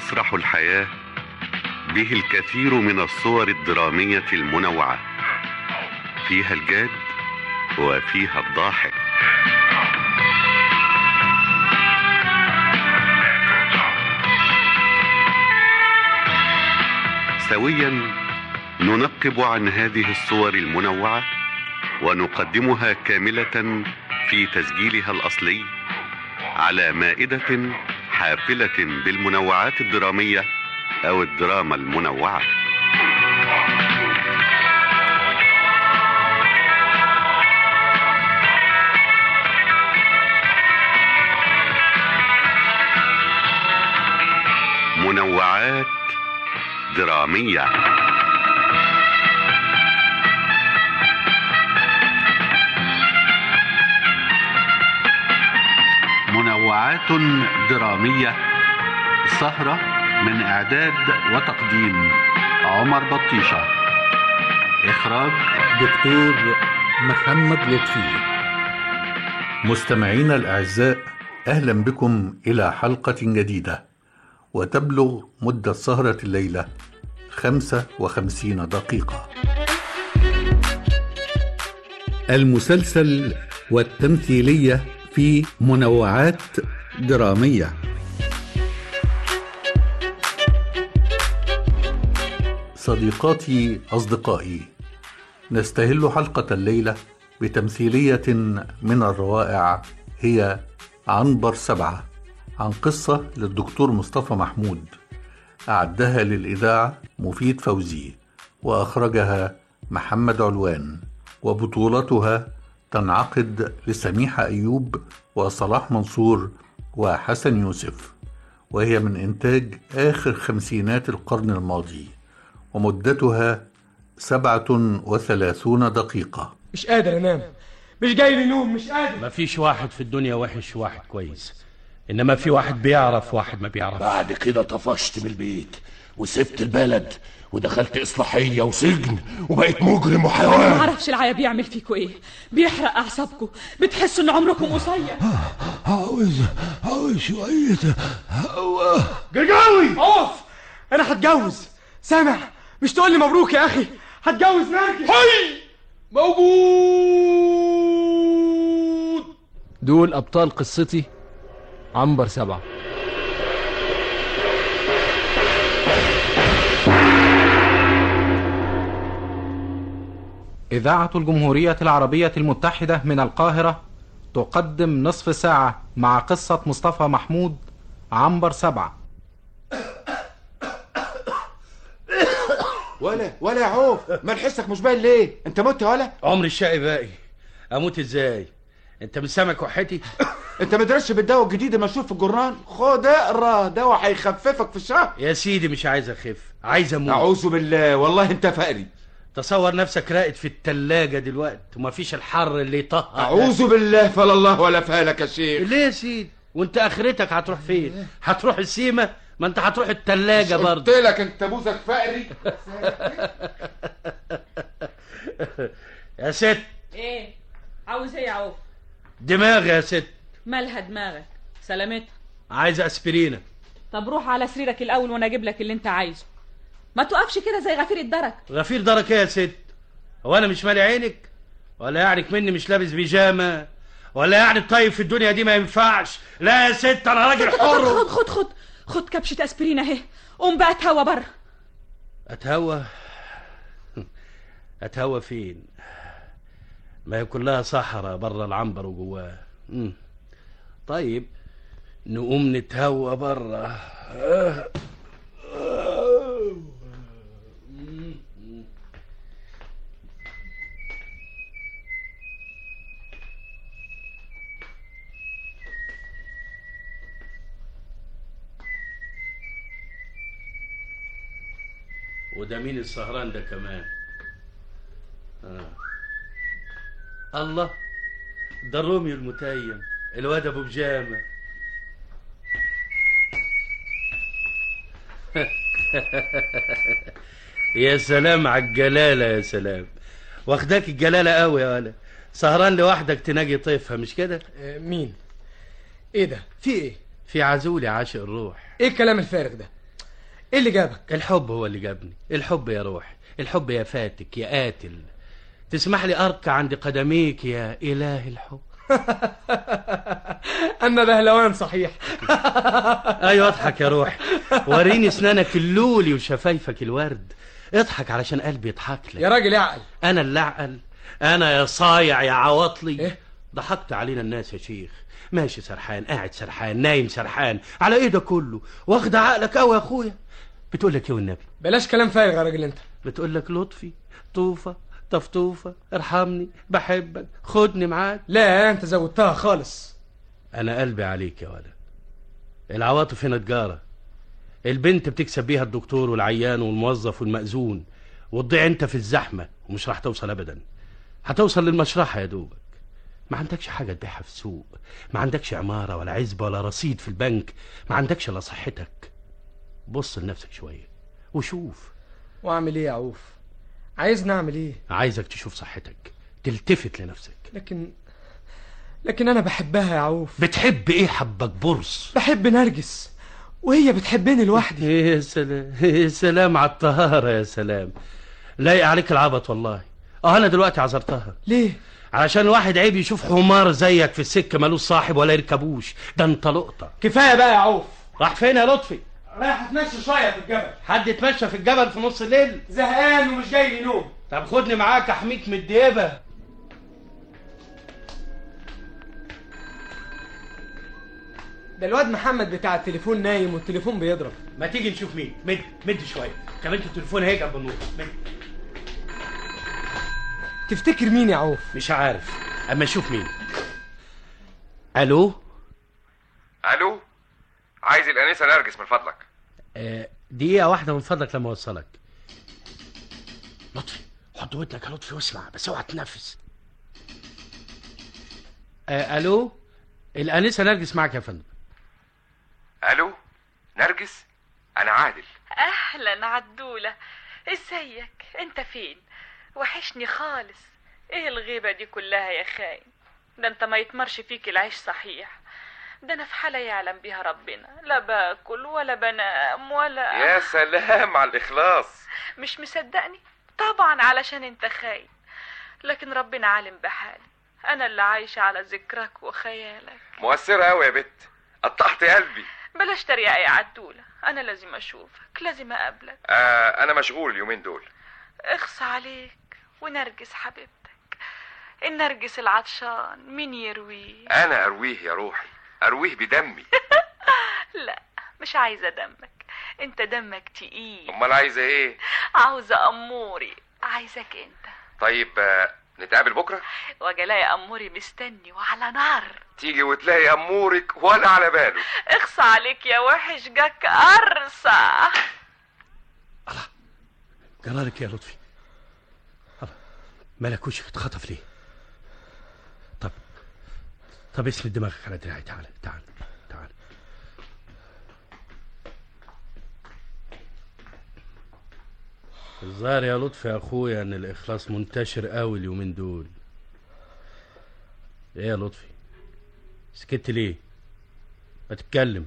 مسرح الحياة به الكثير من الصور الدرامية المنوعة فيها الجاد وفيها الضاحك سويا ننقب عن هذه الصور المنوعة ونقدمها كاملة في تسجيلها الأصلي على مائدة حافلة بالمنوعات الدرامية أو الدراما المنوعة منوعات درامية منوعات درامية سهرة من إعداد وتقديم عمر بطيشة إخراج دكتور محمد لطفي مستمعينا الأعزاء أهلا بكم إلى حلقة جديدة وتبلغ مدة سهرة الليلة خمسة وخمسين دقيقة المسلسل والتمثيلية في منوعات درامية صديقاتي أصدقائي نستهل حلقة الليلة بتمثيلية من الروائع هي عنبر سبعة عن قصة للدكتور مصطفى محمود أعدها للإذاعة مفيد فوزي وأخرجها محمد علوان وبطولتها تنعقد لسميحة أيوب وصلاح منصور وحسن يوسف وهي من إنتاج آخر خمسينات القرن الماضي ومدتها سبعة وثلاثون دقيقة مش قادر انام مش جاي لي نوم مش قادر مفيش واحد في الدنيا وحش وواحد كويس انما في واحد بيعرف واحد ما بيعرفش بعد كده طفشت من البيت وسبت البلد ودخلت اصلاحيه وسجن وبقيت مجرم ما وحيوان اعرفش العيا بيعمل فيكوا ايه بيحرق اعصابكم بتحسوا ان عمركم قصير عاوز عاوز شويه هوا جرجاوي اقف انا هتجوز سامع مش تقول لي مبروك يا اخي هتجوز نرجس هي موجود دول أبطال قصتي عنبر سبعة إذاعة الجمهورية العربية المتحدة من القاهرة تقدم نصف ساعة مع قصة مصطفى محمود عنبر سبعة ولا ولا يا عوف مال حسك مش باين ليه انت مت يا ولا عمر الشقي باقي اموت ازاي انت مش سامع كحتي انت ما درستش بالدواء الجديد المشهور في الجرنان خد اقرا دواء هيخففك في الشهر يا سيدي مش عايز اخف عايز اموت اعوذ بالله والله انت فقري تصور نفسك راقد في التلاجة دلوقتي ومفيش الحر اللي يطهر ده. اعوذ بالله فلا الله ولا فالك يا شيخ ليه يا سيدي وانت اخرتك هتروح فين هتروح السيمة ما انت هتروح التلاجة قلت برضه لك انت بوزك فقري يا ست ايه عاوز ايه يا عوف دماغي يا ست مالها دماغك سلامتها عايز اسبرينة طب روح على سريرك الاول وانا اجيب لك اللي انت عايزه ما توقفش كده زي غفير الدرك غفير درك ايه يا ست هو انا مش مالي عينك ولا يعني مني مش لابس بيجامه ولا يعني الطيب في الدنيا دي ما ينفعش لا يا ست انا راجل خد حر خد خد خد خد كبشة اسبرين اهي قوم بقى اتهوى بره اتهوى اتهوى فين ما هي كلها صحراء بره العنبر وجواه مم. طيب نقوم نتهوى بره وده مين السهران ده كمان آه. الله ده روميو المتيم الواد ابو بجامه يا سلام على الجلاله يا سلام واخداك الجلاله قوي يا ولا سهران لوحدك تناجي طيفها مش كده آه، مين ايه ده في ايه في عزولي عاشق الروح ايه الكلام الفارغ ده ايه اللي جابك الحب هو اللي جابني الحب يا روح الحب يا فاتك يا قاتل تسمح لي اركع عند قدميك يا اله الحب اما بهلوان صحيح ايوه اضحك يا روح وريني اسنانك اللولي وشفايفك الورد اضحك علشان قلبي يضحك لك يا راجل اعقل انا اللي اعقل انا يا صايع يا عواطلي إيه؟ ضحكت علينا الناس يا شيخ ماشي سرحان قاعد سرحان نايم سرحان على ايه ده كله واخد عقلك قوي يا اخويا بتقول لك ايه والنبي بلاش كلام فارغ يا راجل انت بتقول لك لطفي طوفه طفطوفه ارحمني بحبك خدني معاك لا انت زودتها خالص انا قلبي عليك يا ولد العواطف هنا تجاره البنت بتكسب بيها الدكتور والعيان والموظف والمأذون وتضيع انت في الزحمه ومش راح توصل ابدا هتوصل للمشرحه يا دوبك ما عندكش حاجه تبيعها في السوق ما عندكش عماره ولا عزبه ولا رصيد في البنك ما عندكش الا صحتك بص لنفسك شويه وشوف واعمل ايه يا عوف عايزني اعمل ايه عايزك تشوف صحتك تلتفت لنفسك لكن لكن انا بحبها يا عوف بتحب ايه حبك برص بحب نرجس وهي بتحبني لوحدي يا سلام يا سلام على الطهارة يا سلام لايق عليك العبط والله اه انا دلوقتي عذرتها ليه علشان الواحد عيب يشوف حمار زيك في السكة ملوش صاحب ولا يركبوش ده انت لقطة كفايه بقى يا عوف راح فين يا لطفي رايح اتمشى شويه في الجبل حد يتمشى في الجبل في نص الليل زهقان ومش جاي لي نوم طب خدني معاك احميك من الديبة ده الواد محمد بتاع التليفون نايم والتليفون بيضرب ما تيجي نشوف مين مد مد شوية كمان التليفون هيك جنب النور مد تفتكر مين يا عوف مش عارف اما اشوف مين الو الو عايز الانسه نرجس من فضلك آه، دقيقة واحدة من فضلك لما اوصلك لطفي حط ودنك يا لطفي واسمع بس اوعى تنفس آه، الو الانسة نرجس معك يا فندم الو نرجس انا عادل اهلا عدولة ازيك انت فين وحشني خالص ايه الغيبة دي كلها يا خاين ده انت ما يتمرش فيك العيش صحيح ده انا في حالة يعلم بيها ربنا لا باكل ولا بنام ولا يا سلام على الاخلاص مش مصدقني طبعا علشان انت خاين لكن ربنا عالم بحالي انا اللي عايشة على ذكرك وخيالك مؤثره قوي يا بت قطعت قلبي بلاش تريقة يا عدولة انا لازم اشوفك لازم اقابلك آه انا مشغول اليومين دول اخص عليك ونرجس حبيبتك النرجس العطشان مين يرويه انا ارويه يا روحي ارويه بدمي لا مش عايزة دمك انت دمك تقيل امال عايزه ايه عاوزة اموري عايزك انت طيب آه نتقابل بكره وجلاي اموري مستني وعلى نار تيجي وتلاقي امورك ولا على باله اخص عليك يا وحش جاك قرصة جرالك يا لطفي الله، مالك وشك اتخطف ليه طب طب اسند دماغك على دراعي تعال تعال تعال الظاهر يا لطفي يا اخويا ان الاخلاص منتشر قوي اليومين دول ايه يا لطفي سكت ليه ما تتكلم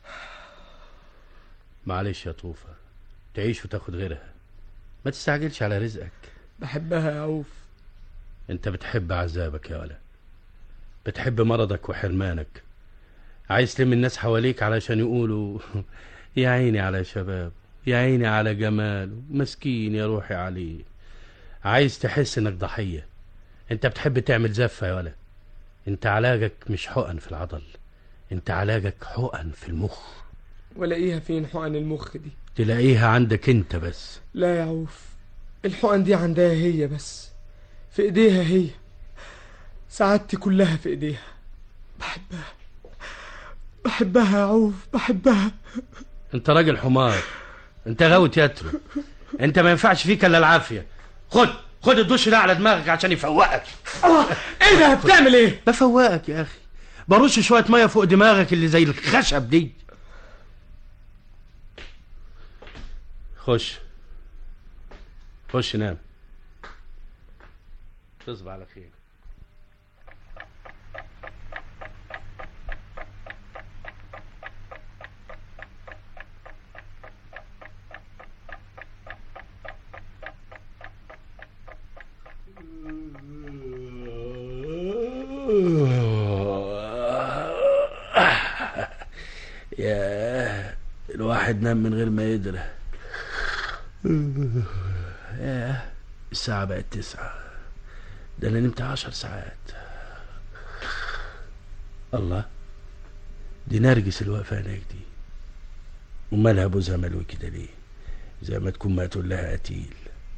معلش يا طوفة تعيش وتاخد غيرها ما تستعجلش على رزقك بحبها يا عوف انت بتحب عذابك يا ولا بتحب مرضك وحرمانك عايز تلم الناس حواليك علشان يقولوا يا عيني على شباب يا عيني على جماله مسكين يا روحي عليه عايز تحس انك ضحية انت بتحب تعمل زفة يا ولا انت علاجك مش حقن في العضل انت علاجك حقن في المخ ولاقيها فين حقن المخ دي تلاقيها عندك انت بس لا يا عوف الحقن دي عندها هي بس في ايديها هي سعادتي كلها في ايديها بحبها بحبها يا عوف بحبها انت راجل حمار انت غاوي تياترو انت ما ينفعش فيك الا العافيه خد خد الدش ده على دماغك عشان يفوقك ايه ده بتعمل ايه بفوقك يا اخي برش شويه ميه فوق دماغك اللي زي الخشب دي خش خش نام تصبح على خير يا الواحد نام من غير ما يدري يا الساعة بقت تسعة ده أنا نمت عشر ساعات الله دي نرجس اللي واقفة هناك دي ومالها بوزها ملوي كده ليه زي ما تكون ما تقول لها قتيل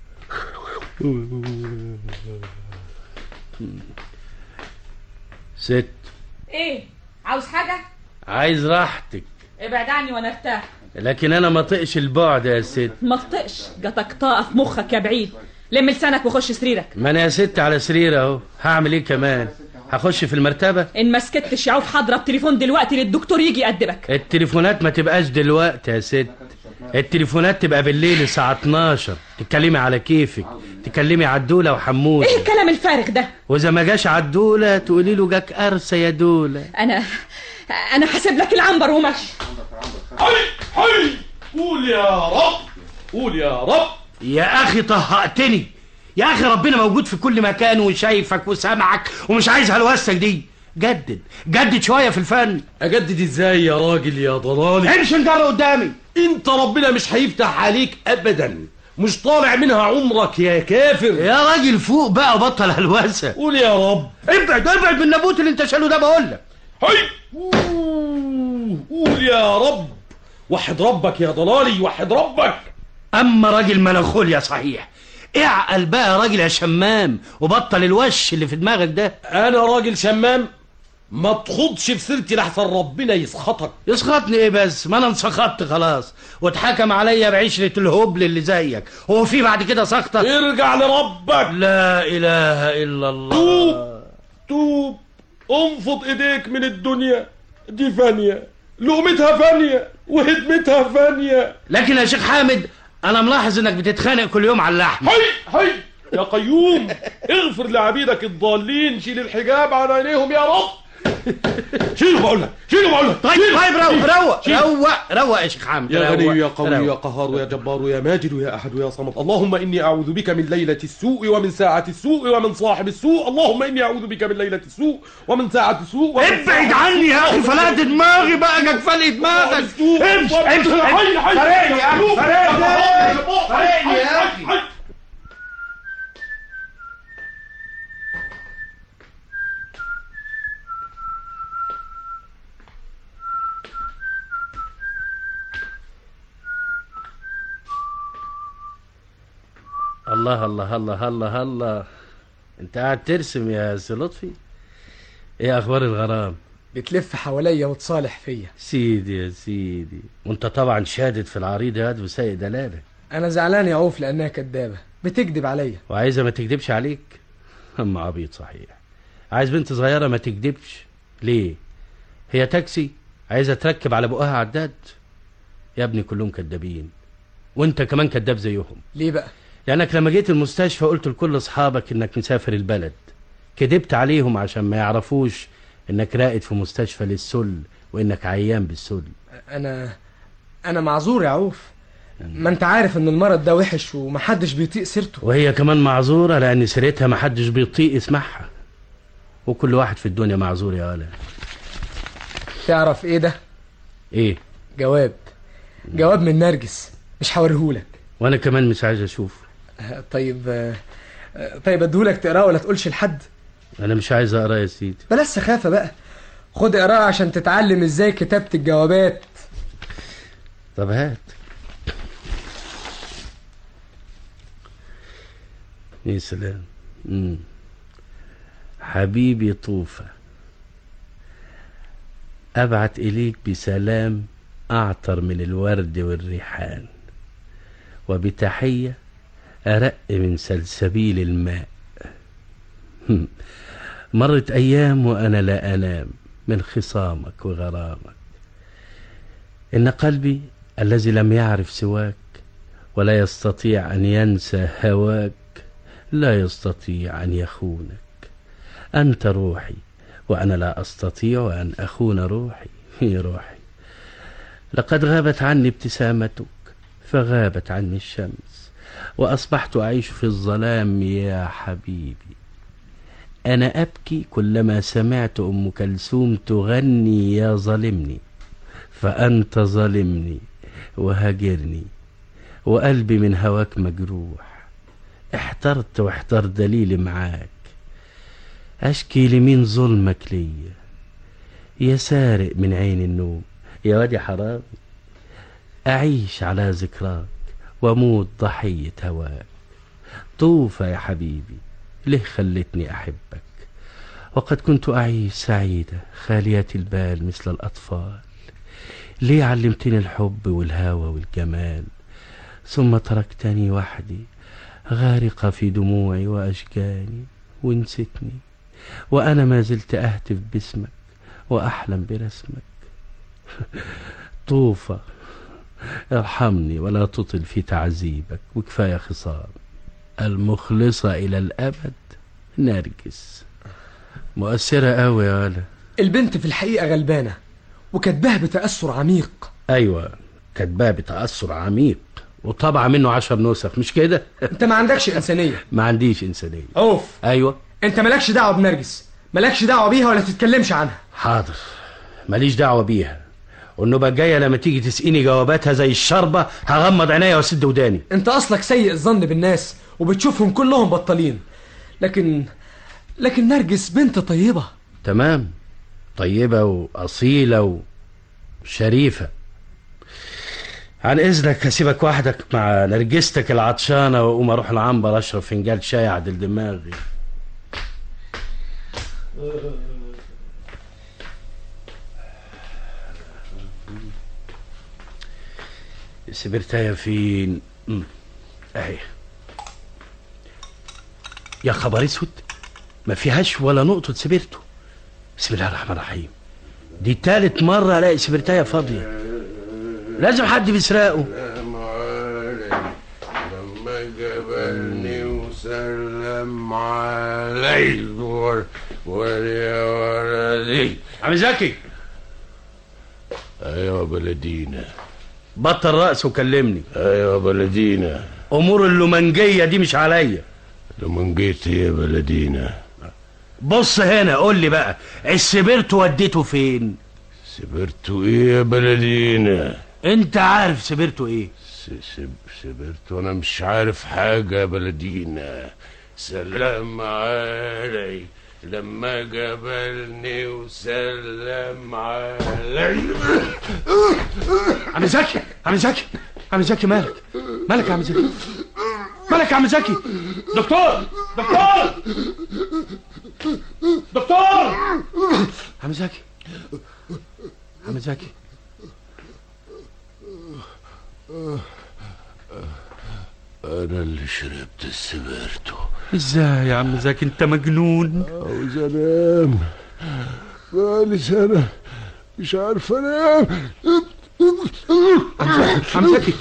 ست ايه عاوز حاجة عايز راحتك ابعد عني وانا ارتاح لكن انا ما طقش البعد يا ست ما تطقش جاتك طاقة في مخك يا بعيد لم لسانك وخش سريرك ما انا يا ست على سرير اهو هعمل ايه كمان هخش في المرتبة ان ما سكتش يا عوف هضرب تليفون دلوقتي للدكتور يجي يقدمك التليفونات ما تبقاش دلوقتي يا ست التليفونات تبقى بالليل الساعة 12 تتكلمي على كيفك تكلمي عدولة وحمودة ايه الكلام الفارغ ده واذا ما جاش عدولة تقولي له جاك قرصة يا دولة انا انا حاسب لك العنبر وماشي حي حي قول يا رب قول يا رب يا اخي طهقتني يا اخي ربنا موجود في كل مكان وشايفك وسامعك ومش عايز هلوسك دي جدد جدد شويه في الفن اجدد ازاي يا راجل يا ضلالي امشي انجر قدامي انت ربنا مش هيفتح عليك ابدا مش طالع منها عمرك يا كافر يا راجل فوق بقى وبطل هلوسه قول يا رب ابعد ابعد من النبوت اللي انت شايله ده بقول لك هي أوه، قول يا رب وحد ربك يا ضلالي وحد ربك اما راجل ملخول يا صحيح اعقل بقى يا راجل يا شمام وبطل الوش اللي في دماغك ده انا راجل شمام ما تخضش في سيرتي لحسن ربنا يسخطك يسخطني ايه بس ما انا انسخطت خلاص واتحكم عليا بعشرة الهبل اللي زيك هو في بعد كده سخطة ارجع لربك لا اله الا الله توب توب انفض ايديك من الدنيا دي فانية لقمتها فانية وهدمتها فانية لكن يا شيخ حامد انا ملاحظ انك بتتخانق كل يوم على اللحم هي هي يا قيوم اغفر لعبيدك الضالين شيل الحجاب عن عينيهم يا رب شيلوا بقول لك شيلوا بقول لك طيب طيب روق روق روق روق يا شيخ حامد يا روق، غني يا قوي روق. يا قهار يا جبار يا ماجد يا احد يا صمد اللهم اني اعوذ بك من ليله السوء ومن ساعه السوء ومن صاحب السوء اللهم اني اعوذ بك من ليله السوء ومن ساعه السوء ومن ابعد ساعة عني يا اخي السوء. فلقت دماغي بقى جاك فلق دماغك السوء. امشي امشي حي حي فرقني يا اخي فرقني فرقني يا حي، اخي حي. الله الله الله الله الله انت قاعد ترسم يا سي لطفي ايه اخبار الغرام بتلف حواليا وتصالح فيا سيدي يا سيدي وانت طبعا شادد في العريض يا واد وسايق دلاله انا زعلان يا عوف لانها كدابه بتكذب عليا وعايزه ما تكدبش عليك اما عبيط صحيح عايز بنت صغيره ما تكدبش ليه هي تاكسي عايزه تركب على بقها عداد يا ابني كلهم كدابين وانت كمان كداب زيهم ليه بقى لانك لما جيت المستشفى قلت لكل اصحابك انك مسافر البلد كدبت عليهم عشان ما يعرفوش انك رائد في مستشفى للسل وانك عيان بالسل انا انا معذور يا عوف ما انت عارف ان المرض ده وحش ومحدش بيطيق سيرته وهي كمان معذوره لان سيرتها محدش بيطيق يسمعها وكل واحد في الدنيا معذور يا ولا تعرف ايه ده ايه جواب جواب من نرجس مش هوريهولك وانا كمان مش عايز اشوفه آه، طيب آه، آه، طيب اديهولك تقراه ولا تقولش لحد انا مش عايز اقرا يا سيدي بلاش سخافه بقى خد اقراه عشان تتعلم ازاي كتابه الجوابات طب هات يا سلام مم. حبيبي طوفة أبعت إليك بسلام أعطر من الورد والريحان وبتحية أرق من سلسبيل الماء مرت أيام وأنا لا أنام من خصامك وغرامك إن قلبي الذي لم يعرف سواك ولا يستطيع أن ينسى هواك لا يستطيع أن يخونك أنت روحي وأنا لا أستطيع أن أخون روحي يا روحي لقد غابت عني ابتسامتك فغابت عني الشمس وأصبحت أعيش في الظلام يا حبيبي أنا أبكي كلما سمعت أم كلثوم تغني يا ظالمني فأنت ظالمني وهاجرني وقلبي من هواك مجروح احترت واحتر دليلي معاك أشكي لمين ظلمك ليا يا سارق من عين النوم يا وادي حرام أعيش على ذكراك وأموت ضحية هواك طوفى يا حبيبي ليه خلتني أحبك وقد كنت أعيش سعيدة خالية البال مثل الأطفال ليه علمتني الحب والهوى والجمال ثم تركتني وحدي غارقة في دموعي وأشجاني ونسيتني وأنا ما زلت أهتف باسمك وأحلم برسمك طوفة ارحمني ولا تطل في تعذيبك وكفاية خصام المخلصة إلى الأبد نرجس مؤثرة أوي يا ولا البنت في الحقيقة غلبانة وكاتباها بتأثر عميق أيوة كاتباه بتأثر عميق وطبع منه عشر نسخ مش كده انت ما عندكش إنسانية ما عنديش إنسانية اوف أيوة انت مالكش دعوة بنرجس مالكش دعوة بيها ولا تتكلمش عنها حاضر ماليش دعوة بيها والنوبة الجاية لما تيجي تسقيني جواباتها زي الشربة هغمض عينيا واسد وداني انت اصلك سيء الظن بالناس وبتشوفهم كلهم بطالين لكن لكن نرجس بنت طيبة تمام طيبة وأصيلة وشريفة عن إذنك هسيبك وحدك مع نرجستك العطشانة وأقوم أروح العنبر أشرب فنجان شاي أعدل دماغي سبرتها فين مم. اهي يا خبر اسود ما فيهاش ولا نقطة سبرته بسم الله الرحمن الرحيم دي تالت مرة الاقي سبرتاية فاضية لازم حد بيسرقه لما جبلني وسلم علي ور يا ولدي عم زكي ايوه بلدينا بطل رأس وكلمني ايوه بلدينا امور اللومنجية دي مش عليا لما جيت يا بلدينا بص هنا قول لي بقى السبرت وديته فين سبرتوا ايه يا بلدينا انت عارف سبرته ايه س- سب سبرت وانا مش عارف حاجة يا بلدينا سلام علي لما جبلني وسلم علي عم زكي عم زكي عم زكي مالك مالك يا عم زكي مالك يا عم زكي دكتور دكتور دكتور عم زكي عم زكي انا اللي شربت السبرتو ازاي يا عم زكي انت مجنون عاوز انام بقالي سنة مش عارف انام عم زكي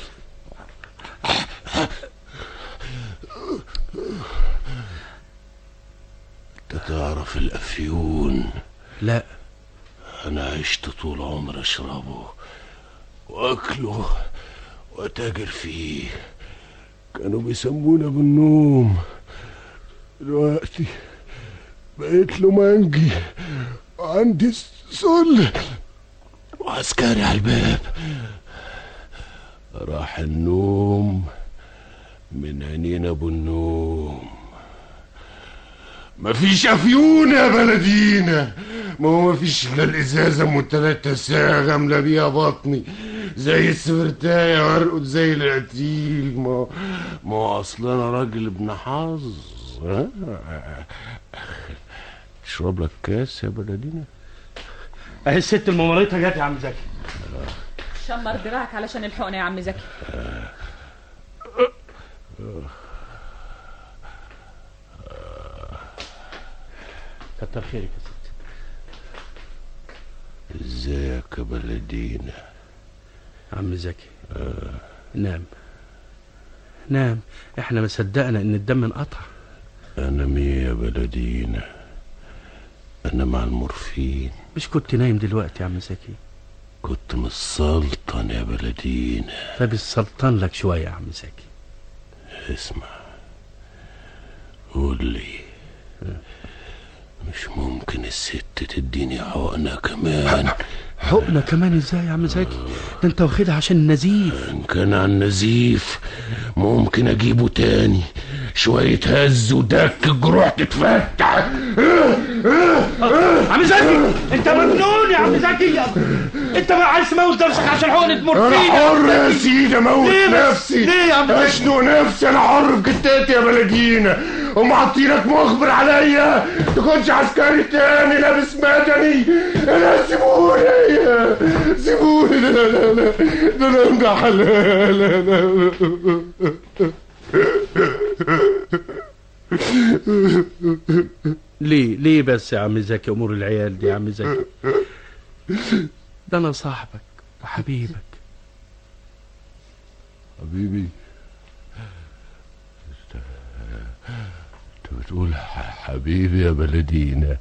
انت تعرف الافيون لا انا عشت طول عمري اشربه واكله واتاجر فيه كانوا بيسمونا بالنوم دلوقتي بقيت له منجي وعندي سل وعسكري على الباب راح النوم من عينين ابو النوم مفيش افيون يا بلدينا ما هو مفيش الا الازازه ام تلاتة ساعه غامله بيها بطني زي السبرتايه وارقد زي القتيل ما ما هو اصل انا راجل ابن حظ ها؟ تشرب لك كاس يا بلدينا اهي الست الممرضة جت يا عم زكي شمر دراعك علشان الحقنة يا عم زكي كتر خيرك يا ست ازيك يا بلدينا عم زكي نام نام احنا ما صدقنا ان الدم انقطع انا مية يا بلدينا انا مع المورفين مش كنت نايم دلوقتي يا عم زكي كنت متسلطن يا بلدينا فبالسلطان لك شوية يا عم زكي اسمع قول لي الست تديني حقنة كمان حقنة كمان ازاي يا عم زكي ده انت واخدها عشان النزيف إن كان عن نزيف ممكن أجيبه تاني شوية هز ودك الجروح تتفتح عم زكي انت مجنون يا عم زكي انت بقى عايز تموت نفسك عشان حقنة أنا مورفين حر يا سيدي أموت ليه بس؟ نفسي ليه يا عم زكي؟ أشنق نفسي أنا حر في كتاتي يا بلدينا هم حاطينك مخبر عليا تكونش عسكري تاني لابس مدني لا سيبوني سيبوني لا لا لا ده انا ابن حلال لا لا ليه ليه بس يا عم زكي امور العيال دي يا عم زكي ده انا صاحبك وحبيبك حبيبي انت انت بتقول ح- حبيبي يا بلدينا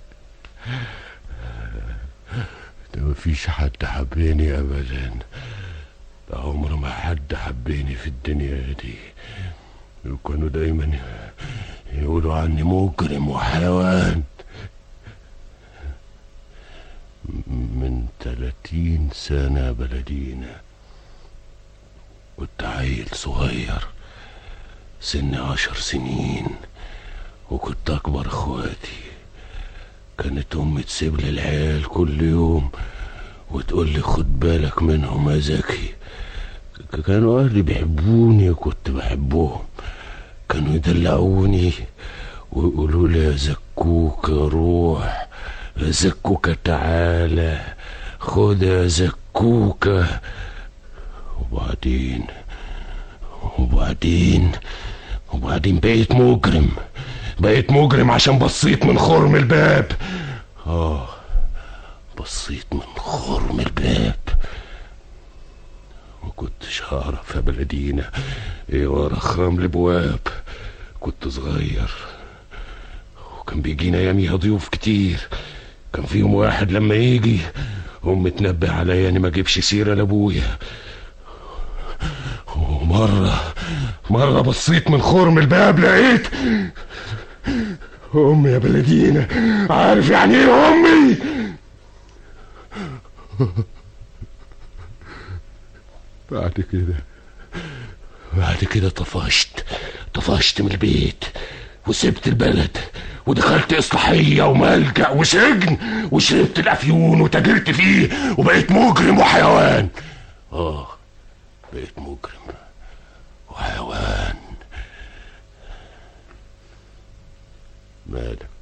ده مفيش حد حبيني ابدا ده عمر ما حد حبيني في الدنيا دي وكانوا دايما يقولوا عني مجرم وحيوان من تلاتين سنة يا بلدينا كنت عيل صغير سن عشر سنين وكنت أكبر إخواتي كانت أمي تسيب لي العيال كل يوم وتقول لي خد بالك منهم يا زكي ك- كانوا أهلي بيحبوني وكنت بحبهم كانوا يدلعوني ويقولوا لي يا زكوك يا روح يا زكوكة تعالى خد يا زكوكة وبعدين وبعدين وبعدين بقيت مجرم بقيت مجرم عشان بصيت من خرم الباب اه بصيت من خرم الباب ما كنتش هعرف يا بلدينا ايه ورا خرم الابواب كنت صغير وكان بيجينا اياميها ضيوف كتير كان فيهم واحد لما يجي امي تنبه عليا اني ما اجيبش سيره لابويا ومرة مرة بصيت من خرم الباب لقيت أمي يا بلدينا عارف يعني إيه أمي بعد كده بعد كده طفشت طفشت من البيت وسبت البلد ودخلت إصلاحية وملجأ وسجن وشربت الأفيون وتاجرت فيه وبقيت مجرم وحيوان آه بقيت مجرم وحيوان مالك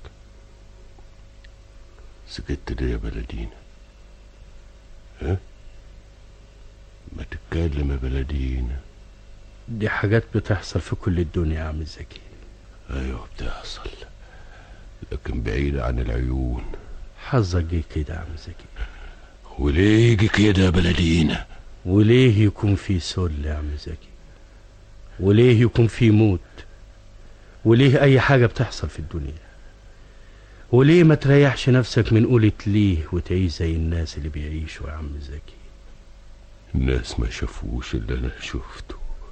سكت ليه يا بلدينا ها ما تتكلم يا بلدينا دي حاجات بتحصل في كل الدنيا يا عم زكي ايوه بتحصل لكن بعيدة عن العيون حظك جه كده يا عم زكي وليه يجي كده يا بلدينا وليه يكون في سل يا عم زكي وليه يكون في موت وليه اي حاجة بتحصل في الدنيا وليه ما تريحش نفسك من قولة ليه وتعيش زي الناس اللي بيعيشوا يا عم زكي الناس ما شافوش اللي انا شفته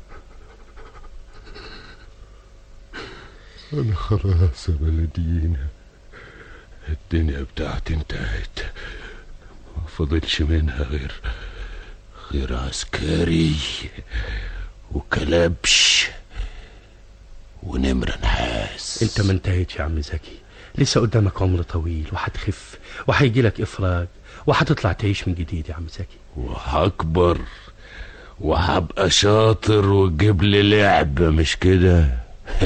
انا خلاص يا بلدينا الدنيا بتاعتي انتهت ما فضلش منها غير غير عسكري وكلبش ونمرة نحاس انت ما انتهيتش يا عم زكي لسه قدامك عمر طويل وهتخف وهيجي لك افراج وهتطلع تعيش من جديد يا عم زكي وهكبر وهبقى شاطر وتجيب لي لعبة مش كده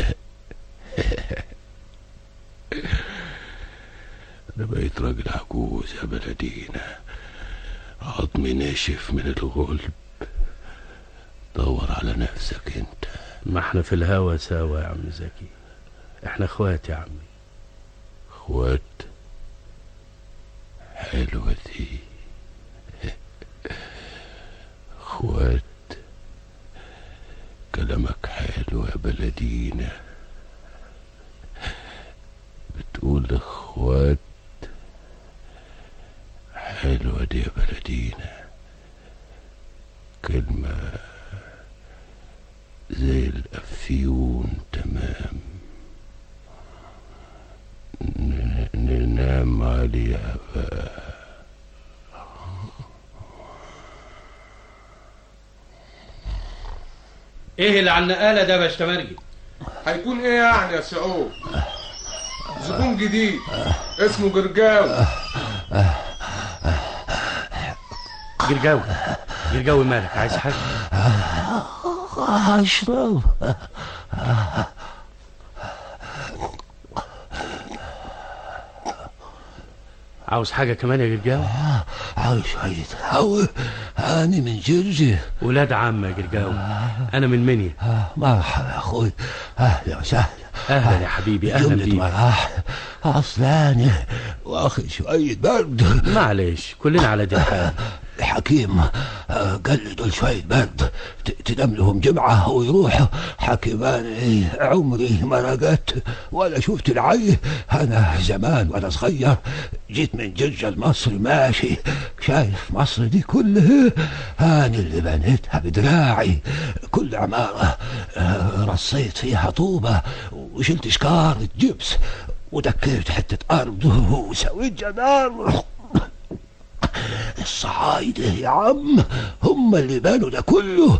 انا بقيت راجل عجوز يا بلدينا عظمي ناشف من الغلب دور على نفسك انت ما احنا في الهوا سوا يا عم زكي احنا اخوات يا عمي اخوات حلوة دي اخوات كلامك حلو يا بلدينا بتقول اخوات حلوة دي يا بلدينا كلمة زي الأفيون تمام ن- ن- نام عليها بقى ايه اللي على النقاله ده يا باشتمرجي هيكون ايه يعني يا شعوب زبون جديد اسمه جرجاوي جرجاوي جرجاوي مالك عايز حاجه هشرب عاوز حاجه كمان يا جرجاوي عايش عايز هو هاني من جرجي ولاد عم يا جرجاوي انا من منيا مرحبا يا اخوي اهلا وسهلا اهلا يا حبيبي اهلا جملة بيك مراح اصلاني واخد شوية برد معلش كلنا على دي الحال الحكيم آه، قال لي دول شوية برد ت- تنام لهم جمعة ويروحوا حكيمان إيه، عمري ما رقدت ولا شفت العي أنا زمان وأنا صغير جيت من جرجة لمصر ماشي شايف مصر دي كلها أنا اللي بنيتها بدراعي كل عمارة آه، رصيت فيها طوبة وشلت شكارة جبس ودكيت حتة أرض وسويت جدار الصعايدة يا عم هم اللي بنوا ده كله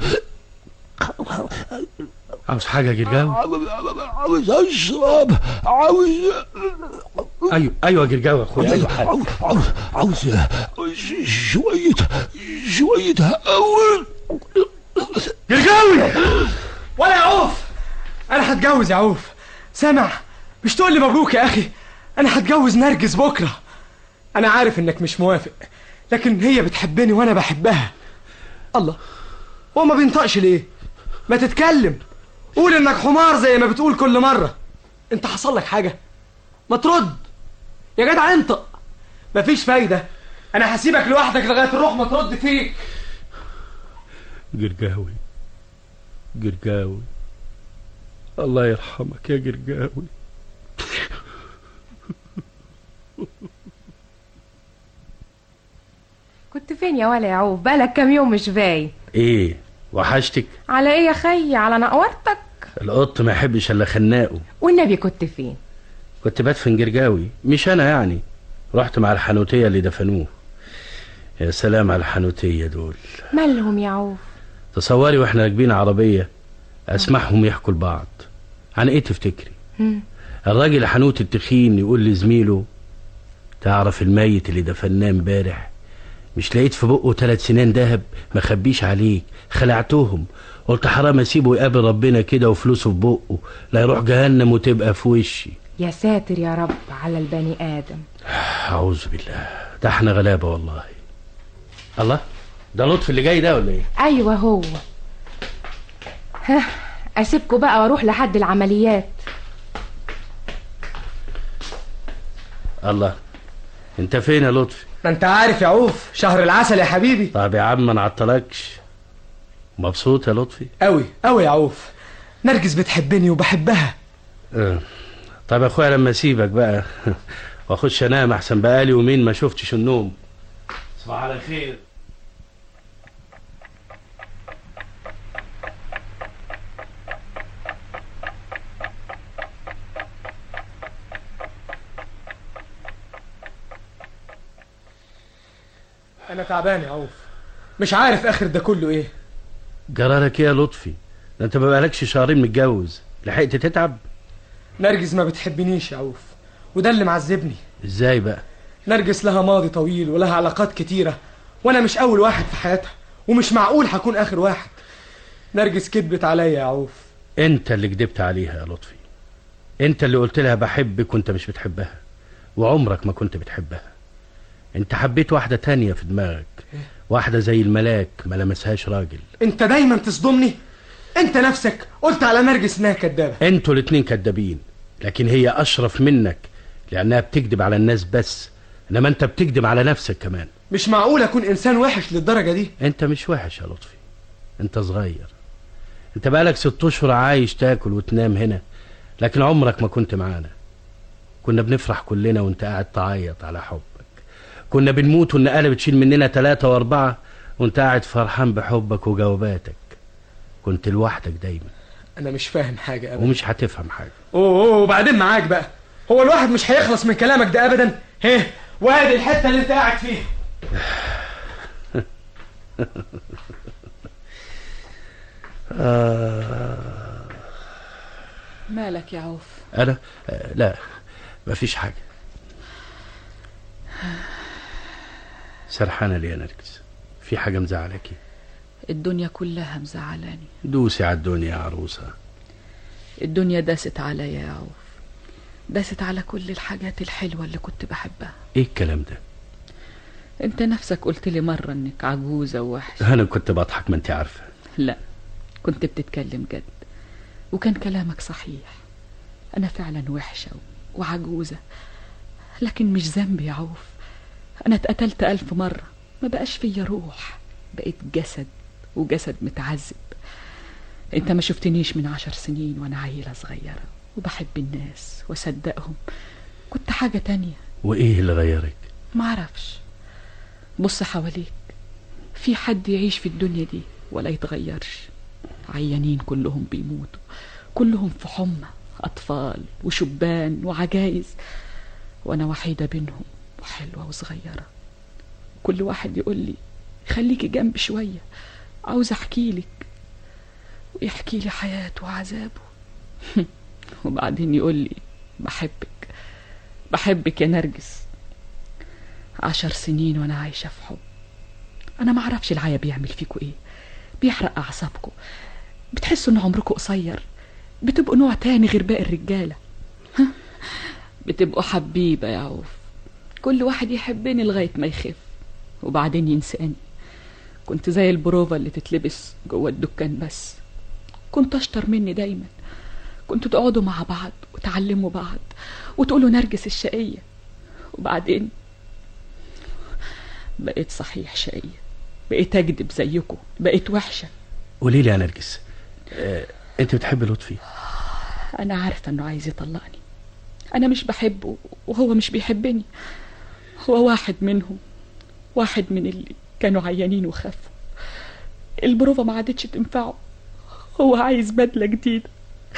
عاوز حاجه يا جرجاوي عاوز اشرب عاوز ايوه ايوه يا جرجاوي يا اخويا ايوه حاجه عاوز عاوز عاوز شوية شوية هوا جرجاوي ولا يا عوف انا هتجوز يا عوف سامع مش تقول لي مبروك يا اخي انا هتجوز نرجس بكره انا عارف انك مش موافق لكن هي بتحبني وانا بحبها الله هو ما بينطقش ليه ما تتكلم قول انك حمار زي ما بتقول كل مره انت حصل لك حاجه ما ترد يا جدع انطق مفيش فايده انا هسيبك لوحدك لغايه الروح ما ترد فيك جرجاوي جرجاوي الله يرحمك يا جرجاوي كنت فين يا ولا يا عوف بالك كام يوم مش باين ايه وحشتك على ايه يا خي على نقورتك القط ما يحبش الا خناقه والنبي كنت فين كنت بدفن جرجاوي مش انا يعني رحت مع الحنوتيه اللي دفنوه يا سلام على الحنوتيه دول مالهم يا عوف تصوري واحنا راكبين عربيه اسمعهم يحكوا لبعض عن ايه تفتكري هم. الراجل حنوت التخين يقول لزميله تعرف الميت اللي دفناه امبارح مش لقيت في بقه ثلاث سنين دهب ما خبيش عليك خلعتهم قلت حرام اسيبه يقابل ربنا كده وفلوسه في بقه لا يروح جهنم وتبقى في وشي يا ساتر يا رب على البني ادم اعوذ بالله ده احنا غلابه والله الله ده لطف اللي جاي ده ولا ايه ايوه هو ها اسيبكوا بقى واروح لحد العمليات الله انت فين يا لطفي ما انت عارف يا عوف شهر العسل يا حبيبي طب يا عم ما نعطلكش مبسوط يا لطفي قوي قوي يا عوف نرجس بتحبني وبحبها اه. طب يا اخويا لما اسيبك بقى واخش انام احسن بقالي يومين ما شفتش النوم صباح على خير انا تعبان يا عوف مش عارف اخر ده كله ايه جرالك ايه يا لطفي ده انت ما بقالكش شهرين متجوز لحقت تتعب نرجس ما بتحبنيش يا عوف وده اللي معذبني ازاي بقى نرجس لها ماضي طويل ولها علاقات كتيرة وانا مش اول واحد في حياتها ومش معقول هكون اخر واحد نرجس كدبت عليا يا عوف انت اللي كدبت عليها يا لطفي انت اللي قلت لها بحبك وانت مش بتحبها وعمرك ما كنت بتحبها انت حبيت واحدة تانية في دماغك واحدة زي الملاك ما لمسهاش راجل انت دايما تصدمني انت نفسك قلت على نرجس انها كدابة انتوا الاتنين كدابين لكن هي اشرف منك لانها بتكذب على الناس بس انما انت بتكذب على نفسك كمان مش معقول اكون انسان وحش للدرجة دي انت مش وحش يا لطفي انت صغير انت بقالك ست اشهر عايش تاكل وتنام هنا لكن عمرك ما كنت معانا كنا بنفرح كلنا وانت قاعد تعيط على حبك كنا بنموت والنقالة بتشيل مننا ثلاثة واربعة وانت قاعد فرحان بحبك وجواباتك كنت لوحدك دايما انا مش فاهم حاجة ابدا ومش هتفهم حاجة اوه أوه، وبعدين معاك بقى هو الواحد مش هيخلص من كلامك ده ابدا هيه وادي الحته اللي انت قاعد فيها آه مالك يا عوف انا آه، لا مفيش حاجه سرحانه ليه يا نرجس في حاجه مزعلاكي الدنيا كلها مزعلاني دوسي على الدنيا يا عروسه الدنيا داست عليا يا عوف داست على كل الحاجات الحلوة اللي كنت بحبها ايه الكلام ده انت نفسك قلت لي مرة انك عجوزة ووحش انا كنت بضحك ما انت عارفه لا كنت بتتكلم جد وكان كلامك صحيح انا فعلا وحشة وعجوزة لكن مش ذنبي يا عوف انا اتقتلت الف مرة ما بقاش فيا روح بقيت جسد وجسد متعذب انت ما شفتنيش من عشر سنين وانا عيلة صغيرة وبحب الناس واصدقهم كنت حاجة تانية وايه اللي غيرك معرفش بص حواليك في حد يعيش في الدنيا دي ولا يتغيرش عيانين كلهم بيموتوا كلهم في حمى أطفال وشبان وعجايز وأنا وحيدة بينهم وحلوة وصغيرة كل واحد يقول لي خليكي جنبي شوية عاوز أحكي لك ويحكي لي حياته وعذابه وبعدين يقول لي بحبك بحبك يا نرجس عشر سنين وانا عايشة في حب انا ما اعرفش العيا بيعمل فيكوا ايه بيحرق اعصابكم بتحسوا ان عمركم قصير بتبقوا نوع تاني غير باقي الرجالة ها؟ بتبقوا حبيبة يا عوف كل واحد يحبني لغاية ما يخف وبعدين ينساني كنت زي البروفة اللي تتلبس جوه الدكان بس كنت اشطر مني دايما كنتوا تقعدوا مع بعض وتعلموا بعض وتقولوا نرجس الشقية وبعدين بقيت صحيح شقية بقيت أكذب زيكم بقيت وحشة قولي لي يا نرجس آه، انت بتحب لطفي أنا عارفة إنه عايز يطلقني أنا مش بحبه وهو مش بيحبني هو واحد منهم واحد من اللي كانوا عيانين وخافوا البروفة ما عادتش تنفعه هو عايز بدلة جديدة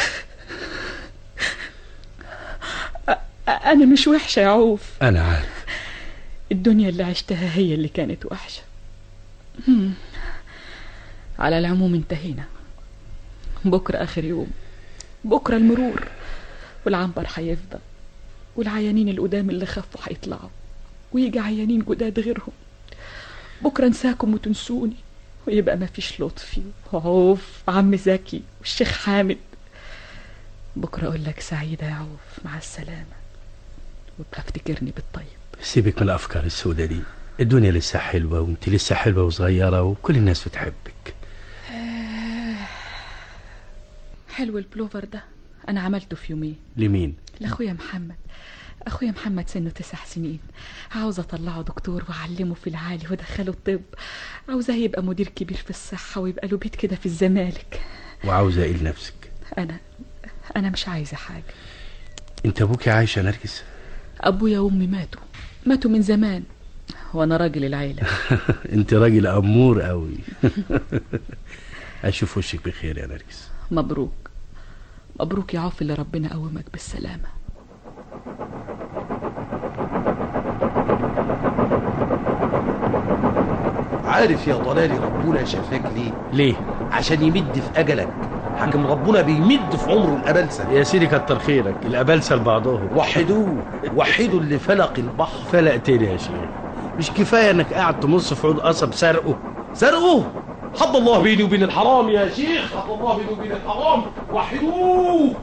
أ- أنا مش وحشة يا عوف انا عارف الدنيا اللي عشتها هي اللي كانت وحشة هم. على العموم انتهينا بكرة آخر يوم بكرة المرور والعنبر هيفضل والعيانين القدام اللي خفوا هيطلعوا ويجي عيانين جداد غيرهم بكرة انساكم وتنسوني ويبقى ما فيش لطفي وعوف عم زكي والشيخ حامد بكرة أقول لك سعيدة يا عوف مع السلامة وابقى افتكرني بالطيب سيبك من الافكار السوداء دي الدنيا لسه حلوه وانت لسه حلوه وصغيره وكل الناس بتحبك حلو البلوفر ده أنا عملته في يومين لمين لأخويا محمد أخويا محمد سنه تسع سنين عاوز أطلعه دكتور وأعلمه في العالي وأدخله الطب عاوزاه يبقى مدير كبير في الصحة ويبقى له بيت كده في الزمالك وعاوزه ايه لنفسك أنا أنا مش عايزة حاجة انت ابوكي عايشه يا نرجس أبويا وأمي ماتوا ماتوا من زمان وأنا راجل العيلة انت راجل امور قوي اشوف وشك بخير يا نرجس مبروك مبروك يا عوف اللي ربنا قومك بالسلامة عارف يا ضلالي ربنا شفاك ليه ليه عشان يمد في اجلك حكم ربنا بيمد في عمره الابلسه يا سيدي كتر خيرك الابلسه لبعضهم وحدوه وحدوا اللي فلق البحر فلقتني يا شيخ مش كفايه انك قاعد تمص في عود قصب سرقه سرقوه حد الله بيني وبين الحرام يا شيخ حد الله بيني وبين الحرام وحدوه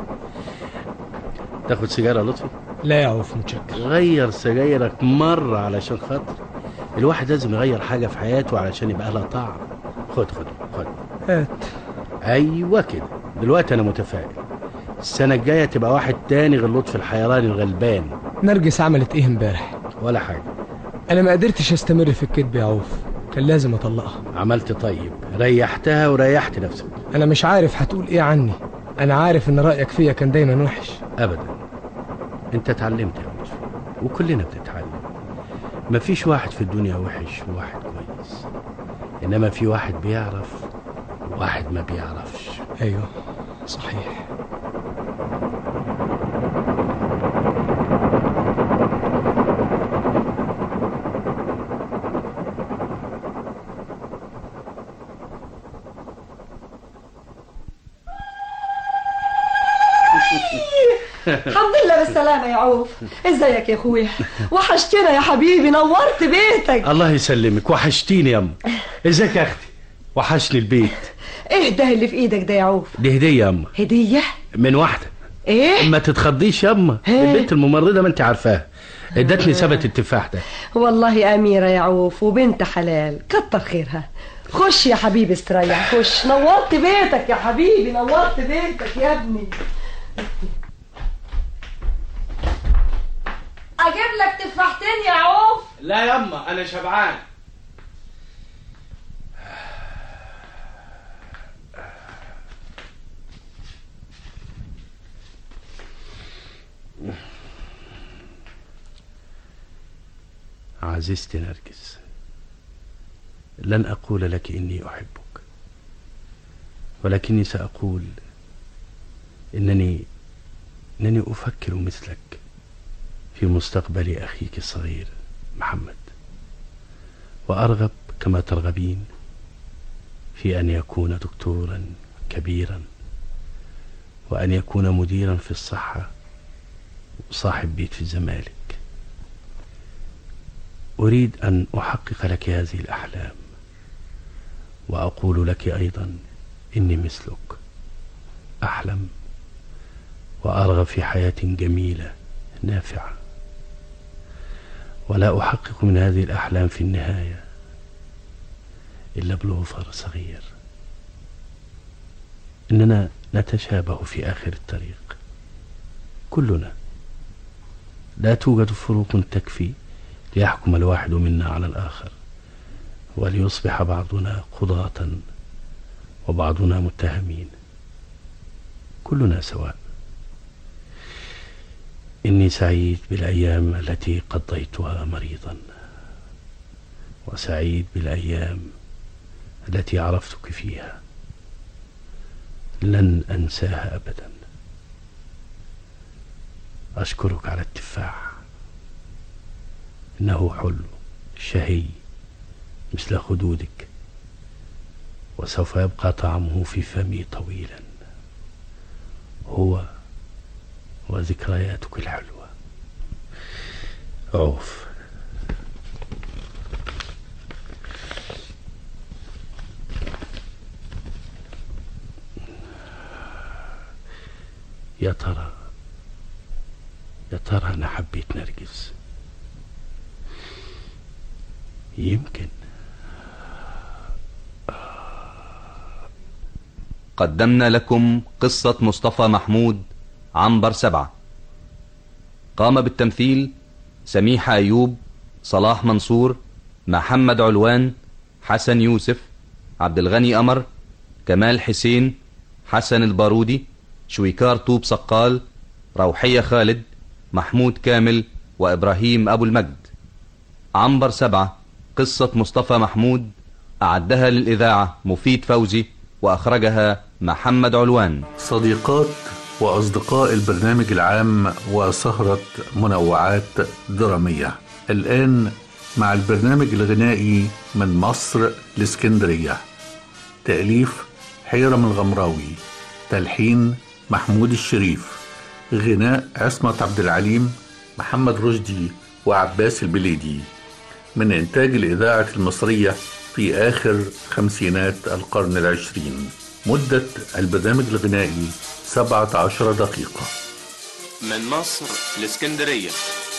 تاخد سيجاره يا لطفي لا يا عوف متشكر غير سجايرك مرة علشان خاطر الواحد لازم يغير حاجة في حياته علشان يبقى لها طعم خد خد خد هات أيوة كده دلوقتي أنا متفائل السنة الجاية تبقى واحد تاني غير لطفي الحيراني الغلبان نرجس عملت ايه امبارح ولا حاجة انا ما قدرتش استمر في الكذب يا عوف كان لازم اطلقها عملت طيب ريحتها وريحت نفسك انا مش عارف هتقول ايه عني انا عارف ان رايك فيا كان دايما وحش أبدا أنت اتعلمت يا لطفي وكلنا بنتعلم مفيش واحد في الدنيا وحش وواحد كويس إنما في واحد بيعرف وواحد ما بيعرفش ايوه صحيح الحمد لله بالسلامة يا عوف ازيك يا اخويا وحشتنا يا حبيبي نورت بيتك الله يسلمك وحشتيني يا أم ازيك يا أختي وحشني البيت ايه ده اللي في ايدك ده يا عوف دي هدية يا أم هدية من واحدة ايه ما تتخضيش يا أم البنت الممرضة ما أنت عارفاها ادتني سبت التفاح ده والله أميرة يا عوف وبنت حلال كتر خيرها خش يا حبيبي استريح خش نورت بيتك يا حبيبي نورت بيتك يا ابني اجيب لك تفاحتين يا عوف لا يا أما أنا شبعان عزيزتي نرجس لن أقول لك إني أحبك ولكني سأقول إنني إنني أفكر مثلك في مستقبل أخيك الصغير محمد وأرغب كما ترغبين في أن يكون دكتورا كبيرا وأن يكون مديرا في الصحة وصاحب بيت في الزمالك أريد أن أحقق لك هذه الأحلام وأقول لك أيضا إني مثلك أحلم وأرغب في حياة جميلة نافعة ولا أحقق من هذه الأحلام في النهاية إلا بلوفر صغير إننا نتشابه في آخر الطريق كلنا لا توجد فروق تكفي ليحكم الواحد منا على الآخر وليصبح بعضنا قضاة وبعضنا متهمين كلنا سواء إني سعيد بالأيام التي قضيتها مريضا وسعيد بالأيام التي عرفتك فيها لن أنساها أبدا أشكرك على التفاح إنه حلو شهي مثل خدودك وسوف يبقى طعمه في فمي طويلا هو وذكرياتك الحلوة عوف يا ترى يا ترى أنا حبيت نرجس يمكن قدمنا لكم قصة مصطفى محمود عنبر سبعة قام بالتمثيل سميحة أيوب صلاح منصور محمد علوان حسن يوسف عبد الغني قمر كمال حسين حسن البارودي شويكار طوب سقال روحية خالد محمود كامل وإبراهيم أبو المجد عنبر سبعة قصة مصطفى محمود أعدها للإذاعة مفيد فوزي وأخرجها محمد علوان صديقات وأصدقاء البرنامج العام وسهرة منوعات درامية الآن مع البرنامج الغنائي من مصر لاسكندرية تأليف حيرم الغمراوي تلحين محمود الشريف غناء عصمت عبد العليم محمد رشدي وعباس البليدي من إنتاج الإذاعة المصرية في آخر خمسينات القرن العشرين مدة البرنامج الغنائي سبعة عشر دقيقة من مصر لاسكندرية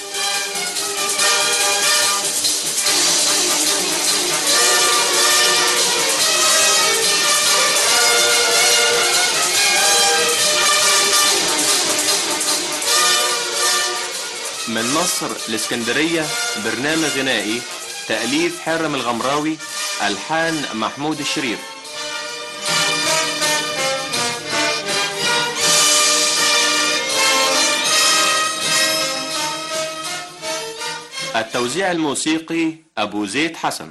من مصر لاسكندرية برنامج غنائي تأليف حرم الغمراوي ألحان محمود الشريف التوزيع الموسيقي أبو زيد حسن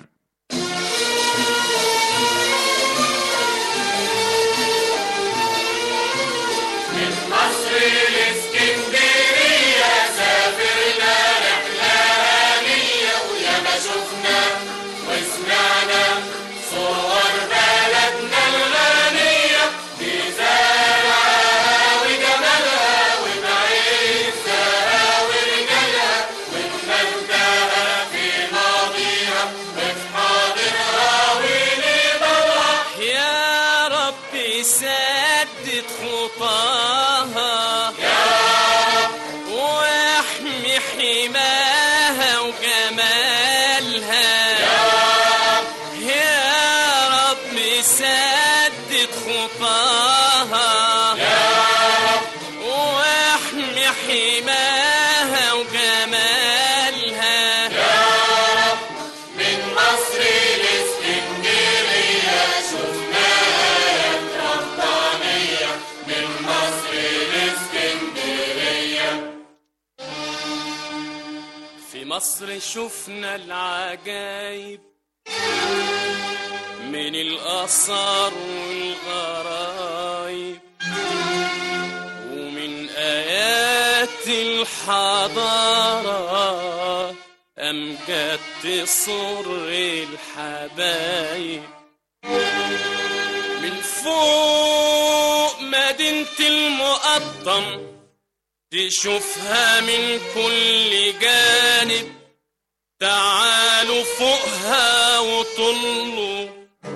من مصر لاسكندرية سافرنا رحلة هنية ويا ما شفنا وسمعنا صور بلدنا الغنية بزرعها وجمالها وبعيشها مصر شفنا العجايب من الآثار والغرايب ومن آيات الحضارة أمجد تصر الحبايب من فوق مدينة المقطم تشوفها من كل جانب تعالوا فوقها وطلوا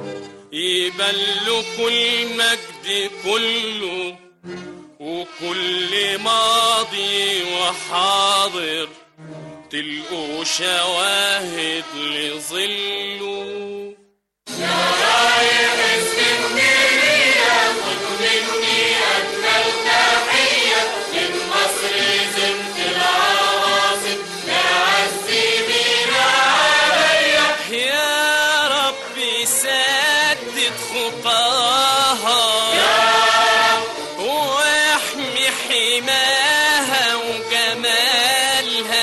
يبان كل مجد كله وكل ماضي وحاضر تلقوا شواهد لظله رايح اسكندرية خد مني أجمل تحية من مصر زنت العواصم نعزي بينا عليا يا رب سدد خطاها يا واحمي حماها وجمالها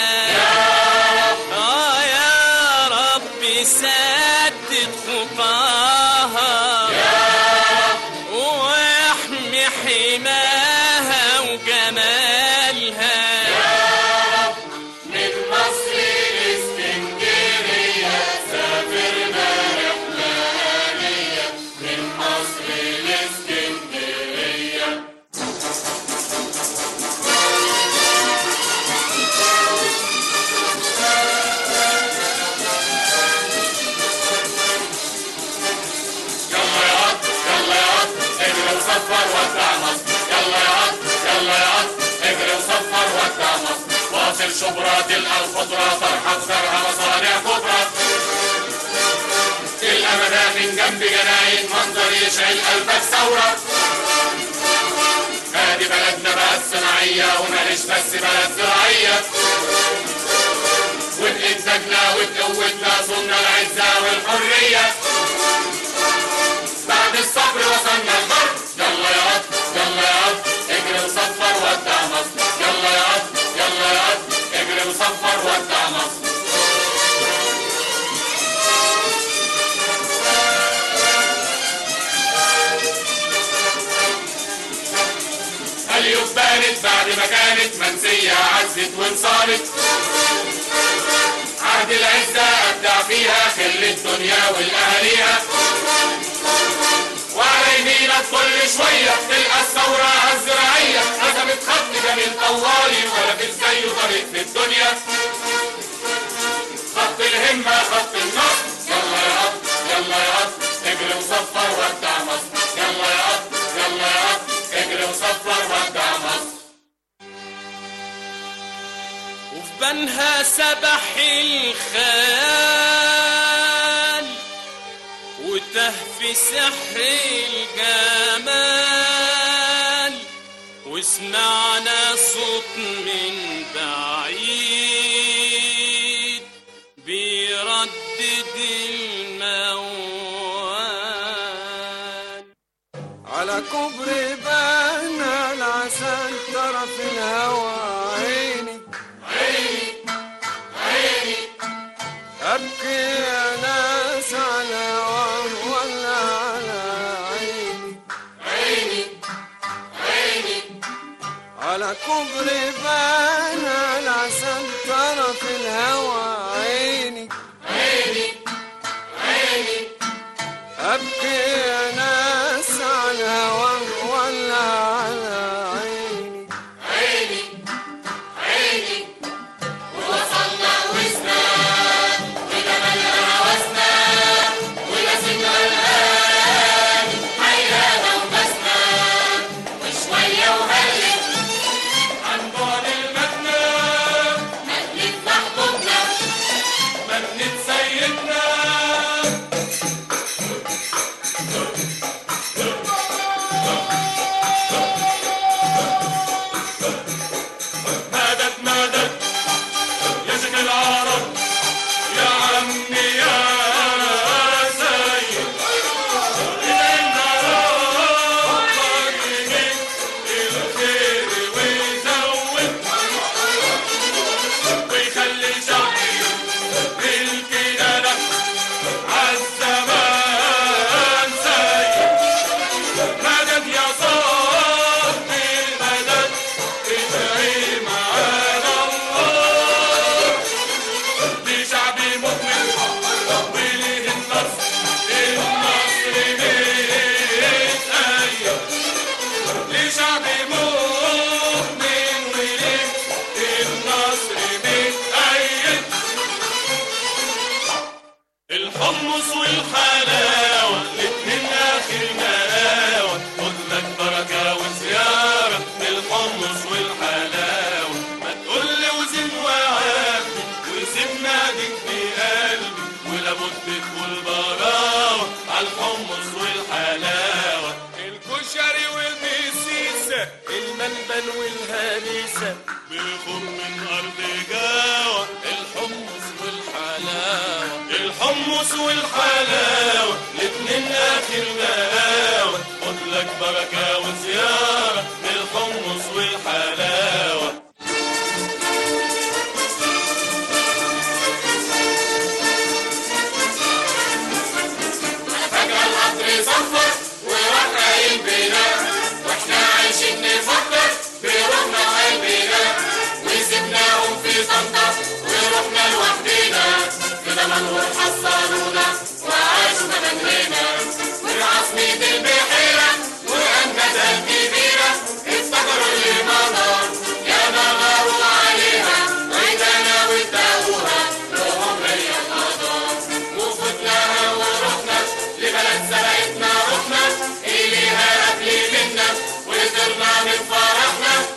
آه يا رب سدد خطاها واحمي حماها وجمالها من مصر لاسكندرية سافرنا رحلة هنية من مصر لاسكندرية يلا يا عط يلا يا عط اجري وصفر ودع مصر يلا يا عط يلا يا عط اجري وصفر ودع مصر واصل شبرا تلقى الخضرة فرحة وزرع مصانع كبرى تلقى مدافن جنب جناين منظر يشعل قلبك ثورة ادي بلدنا بقى الصناعية وماليش بس بلد زراعية وبإنتاجنا وبقوتنا صرنا العزة والحرية بعد الصبر وصلنا البر يلا يا عط يلا يا عط اجري وصفر ودع مصر يلا يا عط يلا يا عط اجري وصفر ودع مصر اليوم بانت بعد ما كانت منسية عزت وانصارت عهد العزة أبدع فيها خل الدنيا والأهاليها وعلى يمينك كل شوية تلقى الثورة الزراعية رسمت خط جميل طوالي ولا في زيه طريق في الدنيا خط الهمة خط النصر يلا يا عط يلا يا عط اجري وصفر ودع مصر يلا يا عط يلا يا عط اجري وصفر ودع مصر وفي بنها سبح الخيال وته في سحر الجمال وسمعنا صوت من بعيد بيردد الموال على كبر بنا العسل طرف الهوى عيني عيني عيني أبكي يا ناس على وهم ولا على عيني عيني عيني على كبر بنا العسل طرف الهوى عيني عيني عيني أبكي يا ناس على وهم ولا على عيني عيني عيني ووصلنا وسنا وجمالنا هوسنا ولازمنا الآن حيانا وبسنا وشوية وهلت عن بعد الحمص والحلاوة الاتنين آخر نقاوة خد لك بركة وزيارة الحمص والحلاوة ما تقول لي وزن وعافي وسيب نادك في قلبي ولابد تدخل براوة على الحمص والحلاوة الكشري والبسيسة الملبن والهريسة بيخر من أرض جاوة الحمص والحلاوة الحمص والحلاوة الاتنين آخر نقاوة خد لك بركة وزيارة الحمص والحلاوة فجأة القطر صفر وراح قايل بينا واحنا عايشين نفكر بروحنا وقلبنا وسيبناهم في طنطا ورحنا لوحدنا كده منور حصلونا وعاشوا كمان هنا والعاصمة البحيرة وأمجادها الكبيرة افتكروا اللي مضى يا ما غاروا عليها عيدانا واتقوها لهم هي القضاء وفتناها ورحنا لبلد سبقتنا رحنا إليها قبل منا وطرنا من فرحنا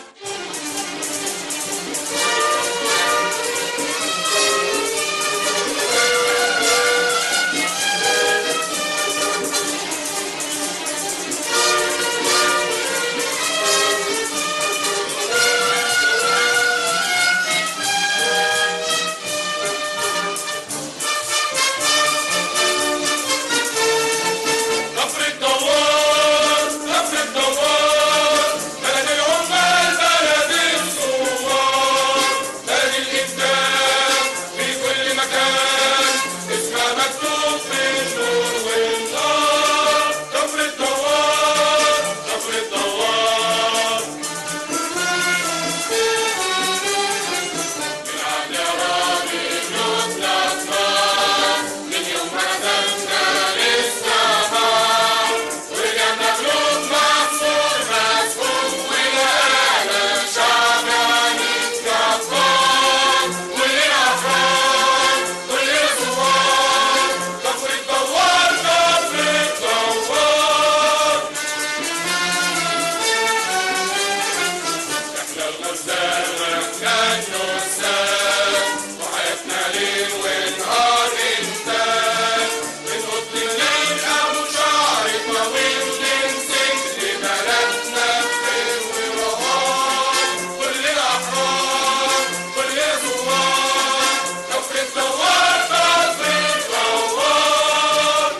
كفر الدوار كفر الدوار بلد العمال بلد الثوار بلد الإبداع في كل مكان اسمها مكتوب في النور والنار كفر الدوار كفر الدوار بالعدل يا رامي قلوبنا أطفال من يوم ما نزلنا للسماء ورجعنا قلوب محصور مسكون ولقانا شعب عنيد جبار كلنا أفراد كلنا ثوار كفر الدوار كفر الدوار احنا الغزال واحنا النسال وحياتنا ليل ونهار انتاج بنقط الليل ابو شعر طويل نمسك لبلدنا بخير ورهان كلنا احرار كلنا ثوار كفر الدوار كفر الدوار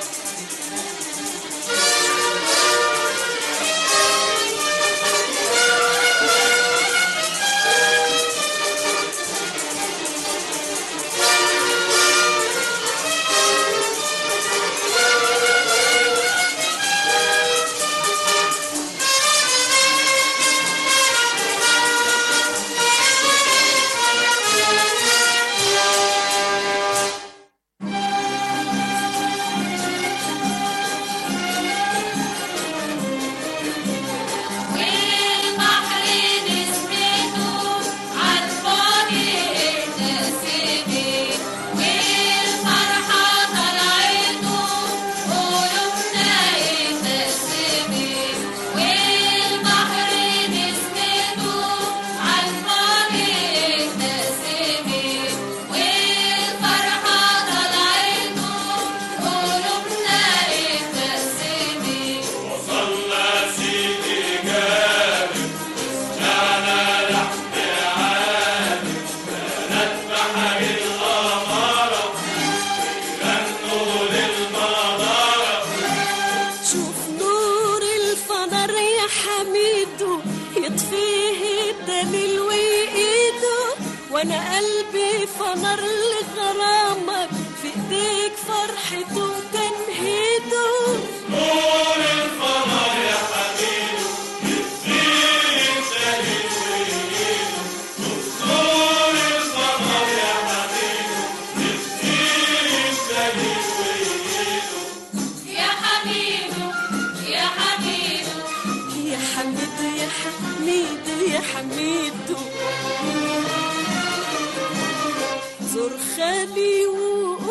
والبحر نسمته عالفاضي نسيبي والفرحة طلعته قلوبنا اتسمي والبحر نسمته عالفاضي نسيبي والفرحة طلعته قلوبنا اتسمي وصلنا سيدي جابر سمعنا لحن عالي بنات بحر الغمارة بيغنوا للمنارة شوف نور الفنار يا حميدو يطفيه الدليل وإيده وانا قلبي فنار لغرامك في ايديك فرحته وتنهيده نور القمر يا حبيبي يطفيه الدليل وإيده نور القمر يا حبيبي يطفيه الدليل وإيده يا حبيبي يا حبيبي يا حميدو يا حميدو يا حميدو زور خالي وقول له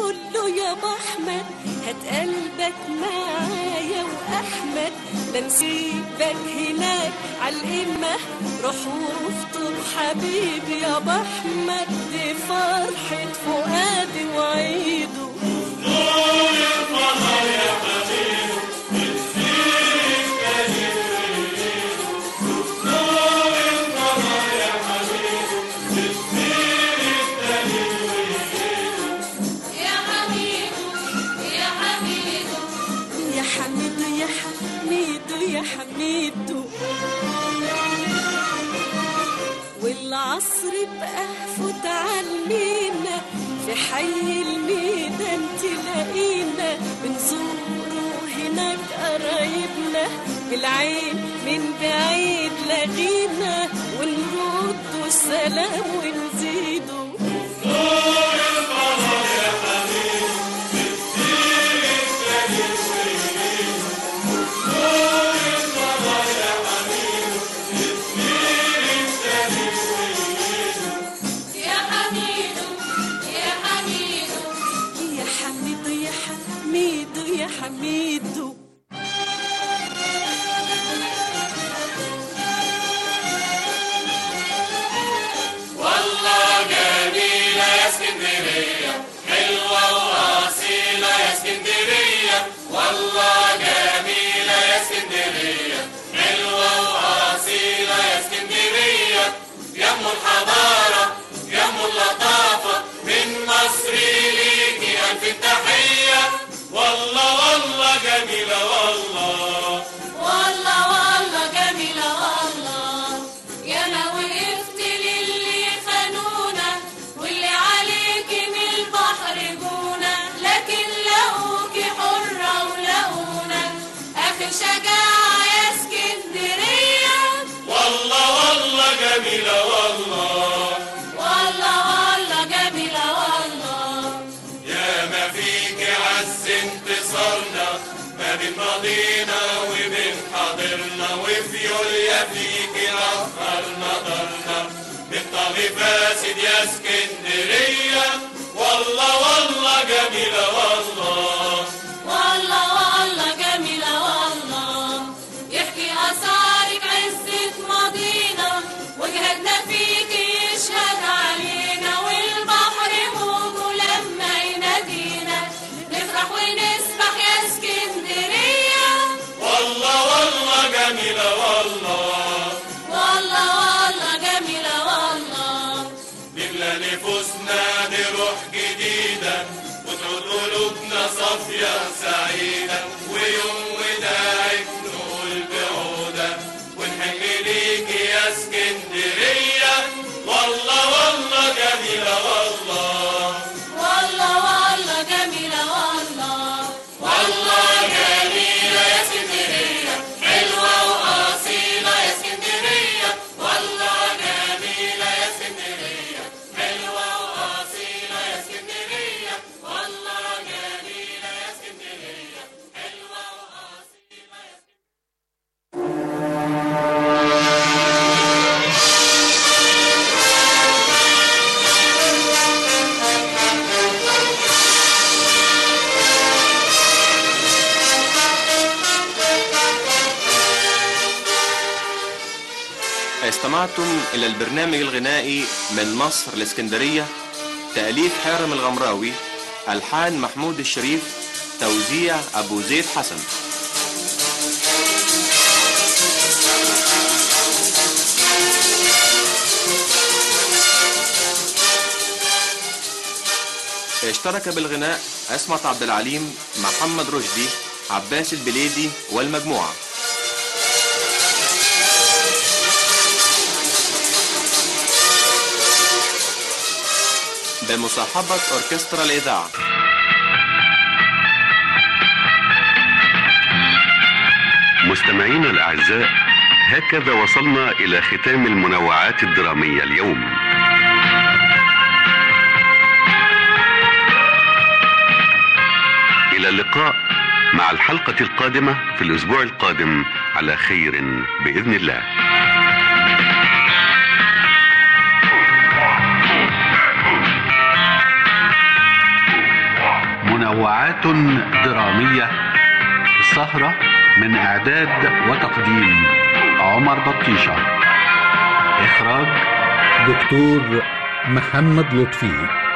يا ابو احمد هات قلبك معايا واحمد لا نسيبك هناك عالقمة روح وافطر حبيبي يا ابو احمد دي فرحة فؤادي وعيده يا حميدو يا حميدو يا حميدو يا حميدو يا حميدو والعصر بقى فوت علينا في حي الميدان تلاقينا بنزوروا هناك قرايبنا بالعين من بعيد لغينا ونرد السلام ونزيدوا يا حميدو يا حميدو يا حميدو يا حميدو يا حميدو والله جميلة يا اسكندرية حلوة وأصيلة يا اسكندرية والله جميلة يا اسكندرية حلوة وأصيلة يا اسكندرية يم الحضارة يم اللطافة من مصر ليكي ألف تحية والله والله جميلة والله والله والله جميلة والله يا ما وقفت للي خانونا واللي عليكي من البحر جونا لكن لقوكي حرة ولقونا آخر شجاعة يا اسكندرية والله والله جميلة والله والله والله جميلة والله يا ما فيك عز انتصارنا ما بين ماضينا وبين حاضرنا وفي يوليا فيك أفخر نظرنا من طغي فاسد يا اسكندرية والله والله جميلة والله والله والله جميلة والله يحكي أثارك عزة ماضينا وجهدنا فيك يشهد علينا والبحر موجه لما ينادينا نفرح ونسبح يا اسكندرية والله والله جميلة والله والله والله جميلة والله نملى نفوسنا بروح جديدة وتعود قلوبنا صافية سعيدة ويوم وداعك نقول بعودة ونحن ليكي يا اسكندرية والله والله جميلة والله والله والله جميلة والله والله جميلة يا اسكندرية حلوة وأصيلة يا اسكندرية والله جميلة يا اسكندرية حلوة وأصيلة يا اسكندرية والله جميلة يا اسكندرية حلوة وأصيلة يا استمعتم إلى البرنامج الغنائي من مصر الإسكندرية تأليف حارم الغمراوي ألحان محمود الشريف توزيع أبو زيد حسن اشترك بالغناء عصمت عبد العليم محمد رشدي عباس البليدي والمجموعه بمصاحبة أوركسترا الإذاعة مستمعينا الأعزاء هكذا وصلنا إلى ختام المنوعات الدرامية اليوم إلى اللقاء مع الحلقة القادمة في الأسبوع القادم على خير بإذن الله ساعات درامية السهرة من إعداد وتقديم عمر بطيشة إخراج دكتور محمد لطفي